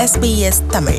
SBS Tamil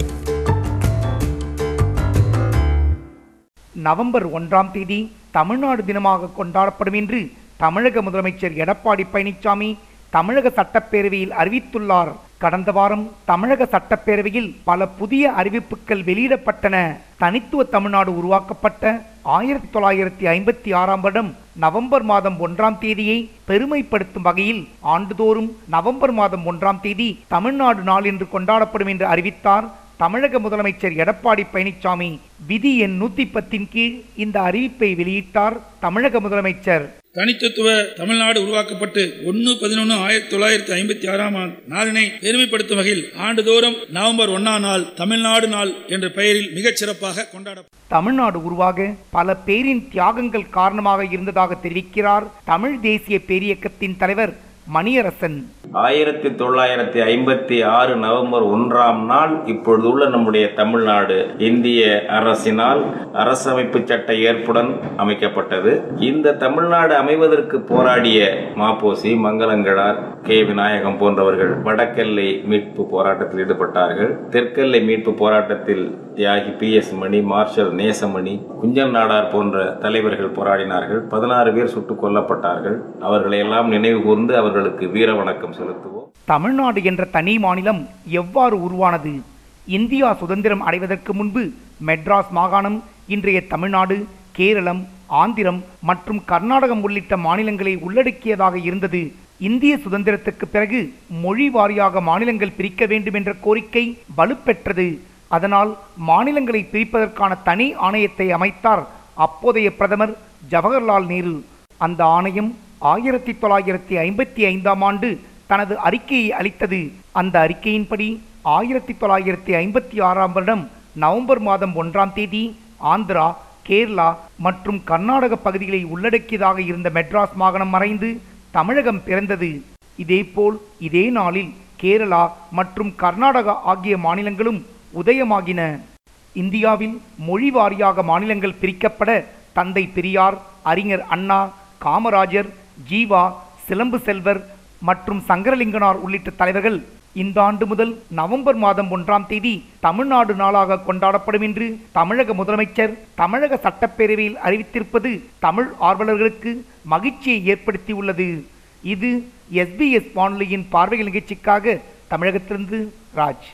November ஒன்றாம் தேதி தமிழ்நாடு தினமாக கொண்டாடப்படும் என்று தமிழக முதலமைச்சர் எடப்பாடி பழனிசாமி தமிழக சட்டப்பேரவையில் அறிவித்துள்ளார் கடந்த வாரம் தமிழக சட்டப்பேரவையில் பல புதிய அறிவிப்புகள் வெளியிடப்பட்டன தனித்துவ தமிழ்நாடு உருவாக்கப்பட்ட ஆயிரத்தி தொள்ளாயிரத்தி ஐம்பத்தி ஆறாம் வருடம் நவம்பர் மாதம் ஒன்றாம் தேதியை பெருமைப்படுத்தும் வகையில் ஆண்டுதோறும் நவம்பர் மாதம் ஒன்றாம் தேதி தமிழ்நாடு நாள் என்று கொண்டாடப்படும் என்று அறிவித்தார் தமிழக முதலமைச்சர் எடப்பாடி பழனிசாமி விதி எண் நூத்தி பத்தின் கீழ் இந்த அறிவிப்பை வெளியிட்டார் தமிழக முதலமைச்சர் தனித்தத்துவ தமிழ்நாடு உருவாக்கப்பட்டு ஒன்று பதினொன்று ஆயிரத்தி தொள்ளாயிரத்தி ஐம்பத்தி ஆறாம் ஆண்டு நாளினை பெருமைப்படுத்தும் வகையில் ஆண்டுதோறும் நவம்பர் ஒன்னாம் நாள் தமிழ்நாடு நாள் என்ற பெயரில் மிகச் சிறப்பாக கொண்டாடப்படும் தமிழ்நாடு உருவாக பல பேரின் தியாகங்கள் காரணமாக இருந்ததாக தெரிவிக்கிறார் தமிழ் தேசிய பேரியக்கத்தின் தலைவர் மணியரசன் ஆயிரத்தி தொள்ளாயிரத்தி ஐம்பத்தி ஆறு நவம்பர் ஒன்றாம் நாள் இப்பொழுதுள்ள நம்முடைய தமிழ்நாடு இந்திய அரசினால் அரசமைப்பு சட்ட ஏற்புடன் அமைக்கப்பட்டது இந்த தமிழ்நாடு அமைவதற்கு போராடிய மாப்போசி மங்களங்கழார் கே விநாயகம் போன்றவர்கள் வடக்கெல்லை மீட்பு போராட்டத்தில் ஈடுபட்டார்கள் தெற்கெல்லை மீட்பு போராட்டத்தில் தியாகி P S Mani marshal Nesamani Kunjan Nadar போன்ற தலைவர்கள் போராடினார்கள் பதினாறு பேர் சுட்டுக் கொல்லப்பட்டார்கள் அவர்களை எல்லாம் நினைவு கூர்ந்து அவர்களுக்கு வீர வணக்கம் செலுத்துவோம் தமிழ்நாடு என்ற தனி மாநிலம் எவ்வாறு உருவானது இந்தியா சுதந்திரம் அடைவதற்கு முன்பு மெட்ராஸ் மாகாணம் இன்றைய தமிழ்நாடு கேரளம் ஆந்திரம் மற்றும் கர்நாடகம் உள்ளிட்ட மாநிலங்களை உள்ளடக்கியதாக இருந்தது இந்திய சுதந்திரத்துக்கு பிறகு மொழி வாரியாக மாநிலங்கள் பிரிக்க வேண்டும் என்ற கோரிக்கை வலுப்பெற்றது அதனால் மாநிலங்களை பிரிப்பதற்கான தனி ஆணையத்தை அமைத்தார் அப்போதைய பிரதமர் ஜவஹர்லால் நேரு அந்த ஆணையம் ஆயிரத்தி தொள்ளாயிரத்தி ஐம்பத்தி ஐந்தாம் ஆண்டு தனது அறிக்கையை அளித்தது அந்த அறிக்கையின்படி ஆயிரத்தி தொள்ளாயிரத்தி ஐம்பத்தி ஆறாம் வருடம் நவம்பர் மாதம் ஒன்றாம் தேதி ஆந்திரா கேரளா மற்றும் கர்நாடக பகுதிகளை உள்ளடக்கியதாக இருந்த மெட்ராஸ் மாகாணம் மறைந்து தமிழகம் பிறந்தது இதேபோல் இதே நாளில் கேரளா மற்றும் கர்நாடகா ஆகிய மாநிலங்களும் உதயமாகின இந்தியாவில் மொழி வாரியாக மாநிலங்கள் பிரிக்கப்பட தந்தை பெரியார் அறிஞர் அண்ணா காமராஜர் ஜீவா சிலம்பு செல்வர் மற்றும் சங்கரலிங்கனார் உள்ளிட்ட தலைவர்கள் இந்த ஆண்டு முதல் நவம்பர் மாதம் ஒன்றாம் தேதி தமிழ்நாடு நாளாக கொண்டாடப்படும் என்று தமிழக முதலமைச்சர் தமிழக சட்டப்பேரவையில் அறிவித்திருப்பது தமிழ் ஆர்வலர்களுக்கு மகிழ்ச்சியை ஏற்படுத்தியுள்ளது இது எஸ்பிஎஸ் வானொலியின் பார்வைகள் நிகழ்ச்சிக்காக தமிழகத்திலிருந்து ராஜ்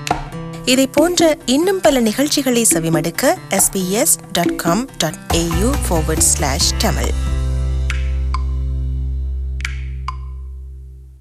இதை போன்ற இன்னும் பல நிகழ்ச்சிகளை செவிமடுக்க sbs.com.au forward slash tamil